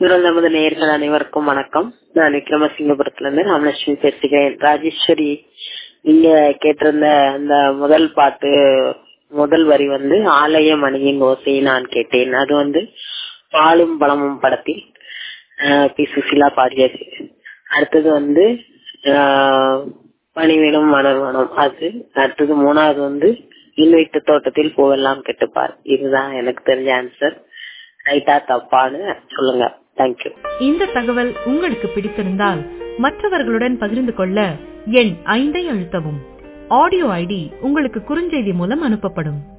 குரல் நமது நேயர்கள் அனைவருக்கும் வணக்கம் நான் விக்ரமசிங்கபுரத்துல இருந்து ராமலட்சுமி பேசுகிறேன் ராஜேஸ்வரி நீங்க கேட்டிருந்த அந்த முதல் பாட்டு முதல் வரி வந்து ஆலய மணியின் ஓசையை நான் கேட்டேன் அது வந்து பாலும் பழமும் படத்தில் ஆஹ் பி சுசிலா பாடியது அடுத்தது வந்து ஆஹ் பணிவிடும் மலர்வனம் அது அடுத்தது மூணாவது வந்து இன்வைட்டு தோட்டத்தில் பூவெல்லாம் கெட்டுப்பார் இதுதான் எனக்கு தெரிஞ்ச ஆன்சர் ரைட்டா தப்பான்னு சொல்லுங்க தேங்க்யூ இந்த தகவல் உங்களுக்கு பிடித்திருந்தால் மற்றவர்களுடன் பகிர்ந்து கொள்ள எண் ஐந்தை அழுத்தவும் ஆடியோ ஐடி உங்களுக்கு குறுஞ்செய்தி மூலம் அனுப்பப்படும்